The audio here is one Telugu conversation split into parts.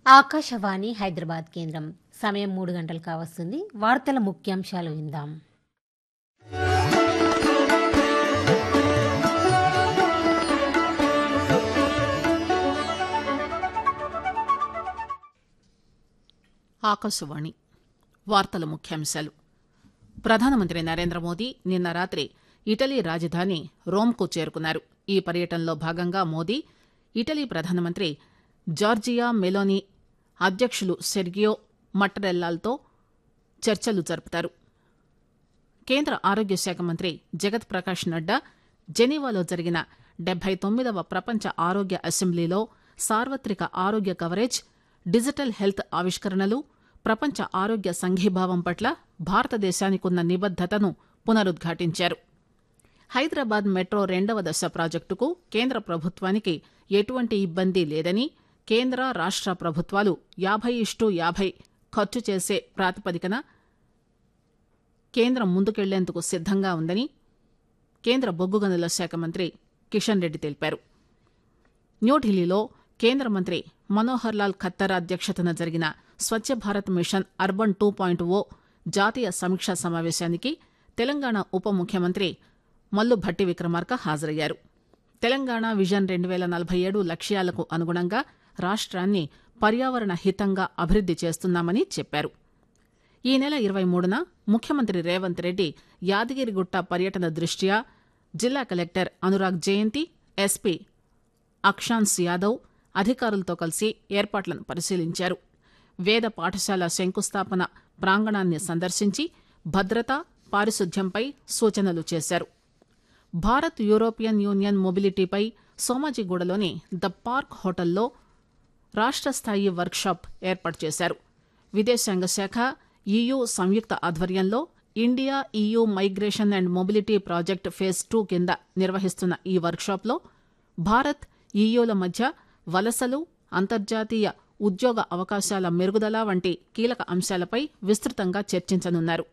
ఆకాశవాణి హైదరాబాద్ కేంద్రం సమయం మూడు గంటలు కావస్తుంది వార్తల ముఖ్యాంశాలు విందాం ఆకాశవాణి వార్తల ముఖ్యాంశాలు ప్రధానమంత్రి నరేంద్ర మోదీ నిన్న రాత్రి ఇటలీ రాజధాని రోమ్కు చేరుకున్నారు ఈ పర్యటనలో భాగంగా మోదీ ఇటలీ ప్రధానమంత్రి జార్జియా మెలోనీ అధ్యక్షులు సెర్గియో మట్టరెల్లాలతో చర్చలు జరుపుతారు కేంద్ర ఆరోగ్య శాఖ మంత్రి జగత్ ప్రకాష్ నడ్డా జెనీవాలో జరిగిన డెబ్బై తొమ్మిదవ ప్రపంచ ఆరోగ్య అసెంబ్లీలో సార్వత్రిక ఆరోగ్య కవరేజ్ డిజిటల్ హెల్త్ ఆవిష్కరణలు ప్రపంచ ఆరోగ్య సంఘీభావం పట్ల భారతదేశానికున్న నిబద్దతను పునరుద్ఘాటించారు హైదరాబాద్ మెట్రో రెండవ దశ ప్రాజెక్టుకు కేంద్ర ప్రభుత్వానికి ఎటువంటి ఇబ్బంది లేదని కేంద్ర రాష్ట ప్రభుత్వాలు యాభై ఇష్టు యాభై ఖర్చు చేసే ప్రాతిపదికన కేంద్రం ముందుకెళ్లేందుకు సిద్దంగా ఉందని కేంద్ర బొగ్గు గనుల శాఖ మంత్రి కిషన్ రెడ్డి తెలిపారు న్యూఢిల్లీలో కేంద్ర మంత్రి మనోహర్ లాల్ ఖత్తర్ అధ్యక్షతన జరిగిన Swachh Bharat mission urban two point O జాతీయ సమీక్షా సమావేశానికి తెలంగాణ ఉప ముఖ్యమంత్రి మల్లు భట్టి విక్రమార్క హాజరయ్యారు తెలంగాణ విజన్ రెండు వేల నలభై ఏడు లక్ష్యాలకు అనుగుణంగా రాష్ట్రాన్ని పర్యావరణ హితంగా అభివృద్ది చేస్తున్నామని చెప్పారు ఈ నెల ఇరవై మూడున ముఖ్యమంత్రి రేవంత్ రెడ్డి యాదగిరిగుట్ట పర్యటన దృష్ట్యా జిల్లా కలెక్టర్ అనురాగ్ జయంతి ఎస్పీ అక్షాన్స్ యాదవ్ అధికారులతో కలిసి ఏర్పాట్లను పరిశీలించారు వేద పాఠశాల శంకుస్థాపన ప్రాంగణాన్ని సందర్శించి భద్రత పారిశుద్ధ్యంపై సూచనలు చేశారు భారత్ యూరోపియన్ యూనియన్ మొబిలిటీపై సోమాజిగూడలోని ద పార్క్ హోటల్లో రాష్ట్ర స్థాయి వర్క్షాప్ ఏర్పాటు చేశారు విదేశాంగ శాఖ ఈయూ సంయుక్త ఆధ్వర్యంలో India EU migration and mobility project phase two కింద నిర్వహిస్తున్న ఈ వర్క్షాప్లో భారత్ ఈయూల మధ్య వలసలు అంతర్జాతీయ ఉద్యోగ అవకాశాల మెరుగుదల వంటి కీలక అంశాలపై విస్తృతంగా చర్చించనున్నారు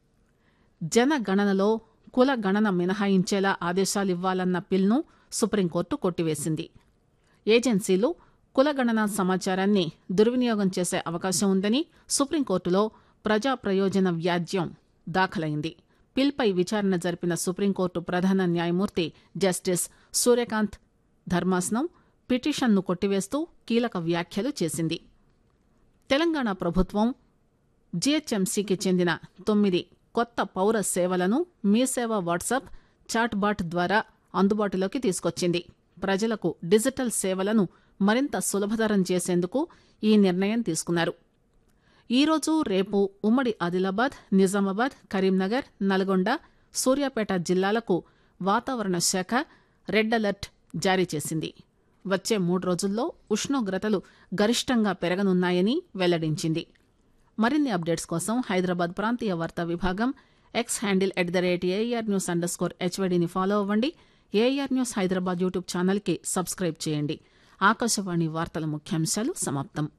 జనగణనలో కుల గణన మినహాయించేలా ఆదేశాలివ్వాలన్న పిల్ను సుప్రీంకోర్టు కొట్టివేసింది ఏజెన్సీలు కులగణన సమాచారాన్ని దుర్వినియోగం చేసే అవకాశం ఉందని సుప్రీంకోర్టులో ప్రజా ప్రయోజన వ్యాజ్యం దాఖలైంది పిల్పై విచారణ జరిపిన సుప్రీంకోర్టు ప్రధాన న్యాయమూర్తి జస్టిస్ సూర్యకాంత్ ధర్మాసనం పిటిషన్ను కొట్టివేస్తూ కీలక వ్యాఖ్యలు చేసింది తెలంగాణ ప్రభుత్వం జీహెచ్ఎంసీకి చెందిన తొమ్మిది కొత్త పౌర సేవలను మీ సేవ వాట్సాప్ చాట్బాట్ ద్వారా అందుబాటులోకి తీసుకొచ్చింది ప్రజలకు డిజిటల్ సేవలను మరింత సులభతరం చేసేందుకు ఈ నిర్ణయం తీసుకున్నారు ఈరోజు రేపు ఉమ్మడి ఆదిలాబాద్ నిజామాబాద్ కరీంనగర్ నల్గొండ సూర్యాపేట జిల్లాలకు వాతావరణ శాఖ రెడ్ అలర్ట్ జారీ చేసింది వచ్చే మూడు రోజుల్లో ఉష్ణోగ్రతలు గరిష్టంగా పెరగనున్నాయని వెల్లడించింది మరిన్ని అప్డేట్స్ కోసం హైదరాబాద్ ప్రాంతీయ వార్తా విభాగం X handle at the rate AR news underscore స్కోర్ హెచ్వైడీని ఫాలో అవ్వండి ఏఆర్ న్యూస్ హైదరాబాద్ యూట్యూబ్ ఛానల్కి సబ్స్క్రైబ్ చేయండి ఆకాశవాణి వార్తల ముఖ్యాంశాలు సమాప్తం